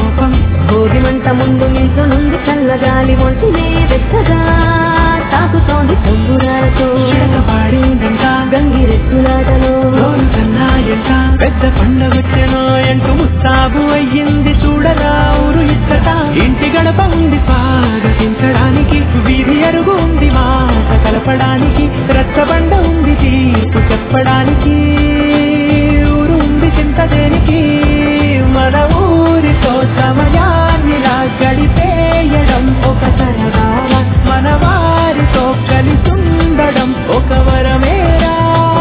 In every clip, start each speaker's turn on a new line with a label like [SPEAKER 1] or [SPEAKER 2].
[SPEAKER 1] కోపం
[SPEAKER 2] భోగి మంట ముందు నిల్చునుంది చల్లగాలి ఒంటినే వెచ్చగా తాకుతోంది తంబురాలతో
[SPEAKER 1] చిడక పాడిందంట
[SPEAKER 2] గంగిరెద్దులాటలో
[SPEAKER 1] రోజు కన్నాయంట పెద్ద పండగొచ్చెనో ఎంటూ ముస్తాబు అయ్యింది చూడరా ఊరు ఇచ్చట ఇంటి గడప ఉంది స్వాగతించడానికి వీధి అరుగు ఉంది మాట కలపడానికి రచ్చబండ ఉంది తీర్పు చెప్పడానికి ఊరు ఉంది చింత దేనికి మన ఊరితో సమయాన్నిలా గడిపేయడం ఒక సరదాగా మన వారితో కలిసుండడం ఒక వరమేరా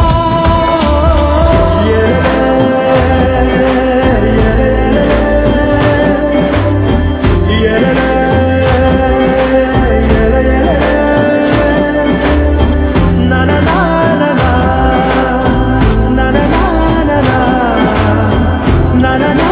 [SPEAKER 1] Na na na na na na na na na na na na na na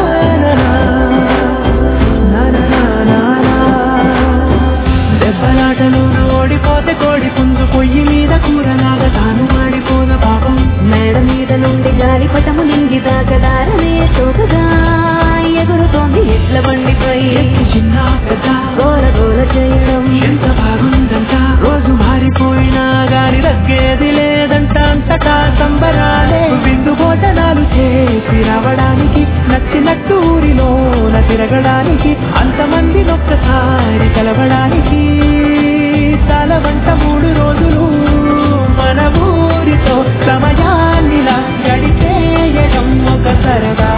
[SPEAKER 1] నా నా నా నా నా. దెబ్బలాటలు ఓడిపోతే కోడి పుంజు పొయ్యి మీద కూరలాగా తాను మాడిపోన పాపం
[SPEAKER 2] మేడ మీద నుండి గాలిపటము నింగి దాకదారనే చోకగా ఎగురుతోంది ఎట్ల బండిపై
[SPEAKER 1] ఎత్తు చిన్న పెద్ద
[SPEAKER 2] గోల గోల చేయడం
[SPEAKER 1] ఎంత బాగుందంట రోజు మారిపోయినా గాని తగ్గేది లేదంట అంతటా సంబరాలే విందు భోజనాలు చేసి రావడానికి నచ్చినట్టు ఊరిలోన తిరగడానికి అంతమంది ఒక్కసారి కలవడానికి తల వంట మూడు రోజులు మన ఊరితో సమయాన్నిలా గడిపేయడం ఒక సరదా